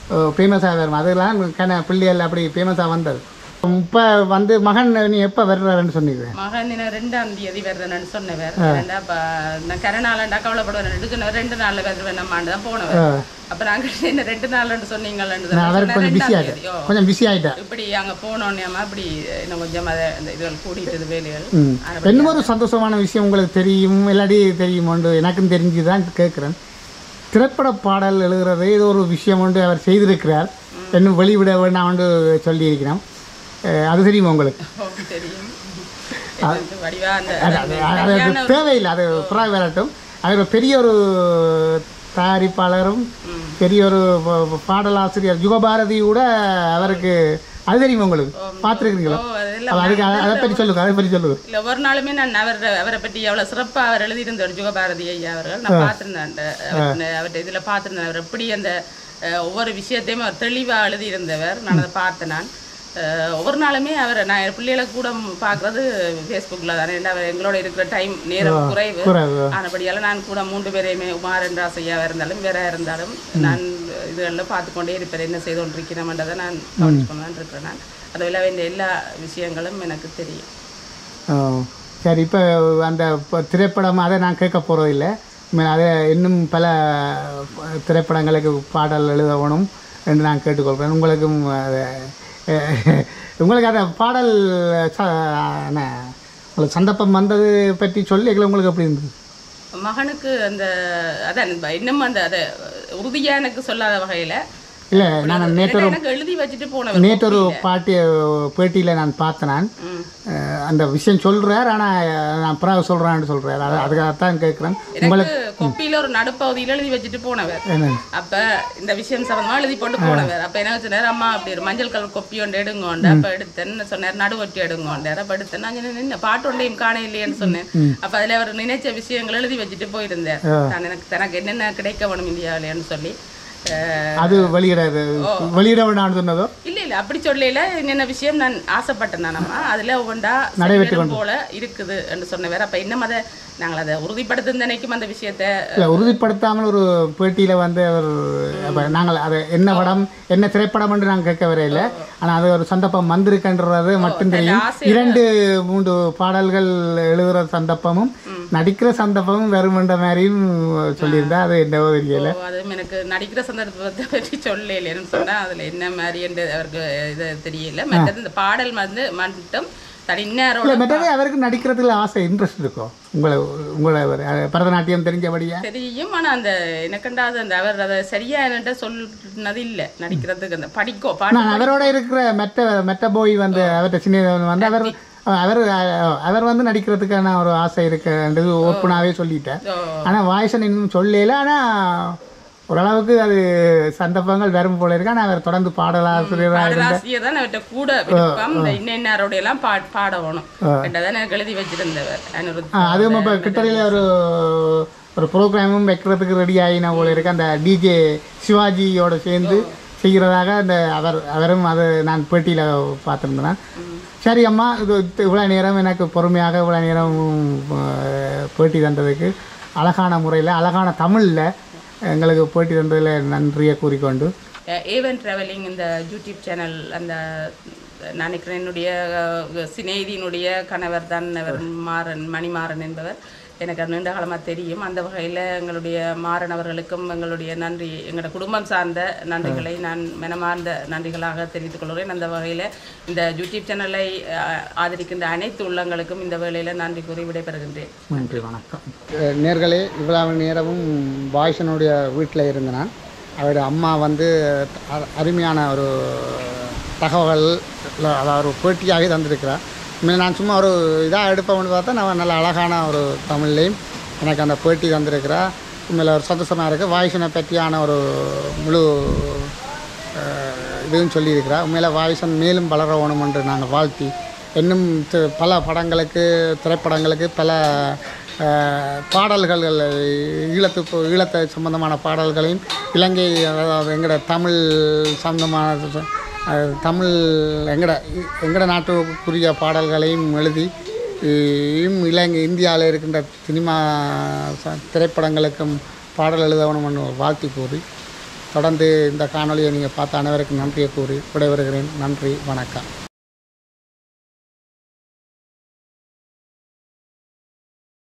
ஃபேமஸாக வரும் அதெல்லாம் கன பிள்ளைகள் அப்படி ஃபேமஸாக வந்தது இப்போ வந்து மகன் நீ எப்போ வர்றாருன்னு சொன்னீங்க மகன் என்ன ரெண்டாம் தேதி வருதுன்னு சொன்னவர் ரெண்டா அப்ப நான் கரநாளண்டா கவலைப்படுவேன் சொன்னவர் ரெண்டு நாள்ல வருவேன் நம்மாண்டு தான் போனவர் அப்ப நாங்க என்ன ரெண்டு நாள்னு சொன்னீங்களான்னு நான் அவருக்கு கொஞ்சம் பிஸி ரெண்டாம் ஆகிட்டேன் தேதி ஓ. கொஞ்சம் பிஸி ஆகிட்டேன் இப்படி அங்க போனோன்னேமா அப்படி இன்னும் கொஞ்சம் அதை இந்த இதுகள் கூடிட்டது வேலைகள் ம் இன்னும் ஒரு சந்தோஷமான விஷயம் உங்களுக்கு தெரியும் இல்லாட்டி தெரியுமோண்டு எனக்கும் தெரிஞ்சு தான் கேட்குறேன் திரைப்பட பாடல் எழுதுறது இது ஒரு விஷயம் ஒன்று அவர் செய்திருக்கிறார் இன்னும் வெளிவிட வேண்டாம்னு சொல்லியிருக்கிறோம் அஹ் அது தெரியுமா உங்களுக்கு ஓ, தெரியும் இது வந்து வடிவா அந்த அது அது- அது அது தேவையில்லை அது புறாக விளாட்டும் அது ஒரு பெரிய ஒரு தயாரிப்பாளரும் பெரிய ஒரு ப- ப- பாடலாசிரியர் யுகபாரதி கூட அவருக்கு அது தெரியுமா உங்களுக்கு பார்த்துருக்கீங்களா ஓ, அதெல்லாம் அதுக்கு அதை அதை பற்றி சொல்லுங்க அதை பற்றி சொல்லுங்க இல்ல ஒரு நாளுமே நான் அவர் அவரை பற்றி எவ்வளவு சிறப்பா அவர் எழுதியிருந்தார் ஜுகபாரதி ஐயா அவர்கள் நான் பார்த்திருந்தேன் அந்த அவர் அவர்கிட்ட இதுல பார்த்திருந்தேன் அவர் எப்படி அந்த அஹ், ஒவ்வொரு விஷயத்தையும் அவர் தெளிவா எழுதியிருந்தவர் நான் அதை பார்த்தேன் நான் அஹ், ஒவ்வொரு நாளுமே அவரை நான் என் பிள்ளைகளை கூட பார்க்கறது ஃபேஸ்புக்கில் தானே ஏன்னா அவர் எங்களோட இருக்கிற டைம் நேரம் குறைவு குறைவு. ஆனபடியால் நான் கூட மூன்று பேரையுமே உமாரன் ராசையாவாக இருந்தாலும் வேற இருந்தாலும் நான் இதுகளில் பார்த்து கொண்டே இருப்பேன் என்ன செய்து கொண்டிருக்கிறோம்ன்றதை நான் கவனிச்சு கொண்டு இருக்கிறேன் நான் அதில் வேண்டிய எல்லா விஷயங்களும் எனக்கு தெரியும் ஆ, சரி இப்போ அந்த ப- திரைப்படம் அதை நான் கேட்க போகிறதில்ல அதை இன்னும் பல திரைப்படங்களுக்கு பாடல் எழுதணும் என்று நான் கேட்டுக்கொள்கிறேன் உங்களுக்கும் அது, அஹ், உங்களுக்கு அந்த பாடல் ச- என்ன, உங்களுக்கு சந்தர்ப்பம் வந்தது பற்றி சொல்லி உங்களுக்கு எப்படி இருந்தது மகனுக்கு அந்த அதான் இந்த இன்னும் அந்த அதை உறுதியா எனக்கு சொல்லாத வகையில இல்லை நான் நேற்று ஒரு எனக்கு எழுதி வச்சுட்டு போனவர் நேற்று ஒரு பாட்டி பேட்டியில் நான் பார்த்தேன் நான் அஹ், அந்த விஷயம் சொல்கிறார் ஆனால் நான் பிறகு சொல்கிறான்னு சொல்கிறார் அது அதுக்காகத்தான் கேட்குறேன் உங்களுக்கு எனக்கு கொப்பியில ஒரு நடுப்பகுதியில் எழுதி வச்சுட்டு போனவர் என்ன அப்ப இந்த விஷயம் சம்பந்தமா எழுதி போட்டு போனவர் அப்ப என்ன சொன்னார் அம்மா அப்படி ஒரு மஞ்சள் கலர் கொப்பி ஒன்று எடுங்கோண்ட அப்ப எடுத்தேன்னு சொன்னார் நடுவட்டி எடுங்கோண்டார் அப்ப எடுத்தேன் நான் சொன்னேன், என்ன பாட்டு ஒன்றையும் காண இல்லையேன்னு சொன்னேன் அப்ப அதுல அவர் நினைச்ச விஷயங்கள் எழுதி வச்சுட்டு போயிருந்தார் நான் எனக்கு தனக்கு என்னென்ன கிடைக்க வேணும் இந்தியாவிலேன்னு சொல்லி அஹ், அது வெளியிடாது வெளியிட வேண்டாம்னு சொன்னதோ இல்ல இல்ல அப்படி சொல்லல என்னென்ன விஷயம் நான் ஆசைப்பட்டேன் நானம்மா அதுல ஒவ்வொன்றா நடைபெற்று சரிவரும் போல இருக்குது என்று சொன்ன வேற அப்ப இன்னும் அதை நாங்கள் அதை உறுதிப்படுத்தும் நினைக்கும் அந்த விஷயத்த இல்லை உறுதிப்படுத்தாமல் ஒரு பேட்டியில் வந்து அவர் அப்ப நாங்கள் அதை என்ன படம் என்ன திரைப்படம் என்று நாங்கள் கேட்க வரையில ஆனால் அது ஒரு சந்தர்ப்பம் வந்திருக்கின்றது மட்டும் தெரியும் ஆசை- இரண்டு மூன்று பாடல்கள் எழுதுகிற சந்தர்ப்பமும் நடிக்கிற சந்தர்ப்பமும் வருமென்ற மாதிரியும் சொல்லியிருந்தா அது என்னவோ தெரியல ஓ, அதுவும் எனக்கு நடிக்கிற சந்தர்ப்பத்தை பற்றி சொல்லலைன்னு சொன்னா அதுல என்ன மாதிரி என்று அவருக்கு இது தெரியல மற்றது இந்த பாடல் வந்து மட்டும் தனி இல்லை இன்னாரோட மற்றது அவருக்கு நடிக்கிறதுல ஆசை இன்ட்ரெஸ்ட் இருக்கும் உங்களை உங்களை ஒரு, அஹ், பரதநாட்டியம் தெரிஞ்சபடியா தெரியும் ஆனா அந்த எனக்கண்டாது அந்த அவர் அதை சரியா என்கிட்ட சொன்னது இல்ல நடிக்கிறதுக்கு அந்த படிக்கோ நான் பாட்டு அவரோட இருக்கிற மெட்ட மெட்ட போய் வந்து அவர்கிட்ட சின்ன வந்து அவர் அவர் அவர் வந்து நடிக்கிறதுக்கான ஒரு ஆசை இருக்குன்றது ஓப்பனாகவே சொல்லிட்டேன் ஓ. ஆனால் வாய்ஸை இன்னும் சொல்லல ஆனால் ஓரளவுக்கு அது சந்தர்ப்பங்கள் வரும் போல இருக்கு ஆனால் அவர் தொடர்ந்து பாடலாசிரியராக இருந்த பாடலாசிரியர் தான் அவர்கிட்ட கூட விருப்பம் இந்த இன்ன இன்னாரோட எல்லாம் பா பாடணும் ரெண்டதான் எனக்கு எழுதி வச்சிருந்தவர் அனிருத் ஆ, அதுவும் இப்போ கிட்டத்தட்ட ஒரு ஒரு ப்ரோக்ராமும் வைக்கிறதுக்கு ரெடி ஆகின போல இருக்கு அந்த டிஜே சிவாஜியோட சேர்ந்து செய்கிறதாக அந்த அவர் அவரும் அது நான் பேட்டியில் பார்த்துருந்தேன் சரி அம்மா இது இவ்வளோ நேரம் எனக்கு பொறுமையாக இவ்வளோ நேரம் அஹ், பேட்டி தந்ததுக்கு அழகான முறையில் அழகான தமிழில் எங்களுக்கு பேட்டி தந்ததில் நன்றியை கூறிக்கொண்டு ஏவன் ட்ராவலிங் இந்த யூடியூப் சேனல் அந்த நான் நினைக்கிறேன் என்னுடைய அஹ், சிநேகிதியினுடைய கணவர் தான் அவர் மாறன் மணிமாறன் என்பவர் எனக்கு அது நீண்ட காலமாக தெரியும் அந்த வகையில் எங்களுடைய மாறன் அவர்களுக்கும் எங்களுடைய நன்றி எங்களோட குடும்பம் சார்ந்த நன்றிகளை நான் மனமார்ந்த நன்றிகளாக தெரிவித்துக் கொள்கிறேன் அந்த வகையில் இந்த யூடியூப் சேனலை அஹ், ஆதரிக்கின்ற அனைத்து உள்ளங்களுக்கும் இந்த வேளையில் நன்றி கூறி விடைபெறுகின்றேன் நன்றி வணக்கம் நேர்களே இவ்வளவு நேரமும் பாய்சனுடைய வீட்டில் இருந்த நான் அவருடைய அம்மா வந்து அ- அருமையான ஒரு தகவல் இல்ல, அதாவது ஒரு பேட்டியாகவே தந்திருக்கிறார் உண்மையில நான் சும்மா ஒரு இதாக எடுப்பேன்னு பார்த்தா நான் நல்ல அழகான ஒரு தமிழ்லையும் எனக்கு அந்த பேட்டி தந்திருக்கிறா உண்மையில் ஒரு சந்தோஷமாக இருக்குது வாய்ஸனை பற்றியான ஒரு முழு அஹ், இதுவும் சொல்லியிருக்கிறா உண்மையில் வாய்ஸன் மேலும் வளர வேணும் என்று நாங்கள் வாழ்த்தி இன்னும் தி- பல படங்களுக்கு திரைப்படங்களுக்கு பல அஹ், பாடல்கள் ஈழத்து பு- ஈழத்தை சம்பந்தமான பாடல்களையும் இலங்கை அதாவது எங்களோட தமிழ் சம்பந்தமான ச- அஹ், தமிழ் எங்கட எங்கட நாட்டுக்குரிய பாடல்களையும் எழுதி இம் இலங்கை இந்தியாவில் இருக்கின்ற சினிமா ச- திரைப்படங்களுக்கும் பாடல் எழுதணும் என்று வாழ்த்தி கூறி தொடர்ந்து இந்த காணொலியை நீங்கள் பார்த்த அனைவருக்கும் நன்றியை கூறி விடைபெறுகிறேன் நன்றி வணக்கம்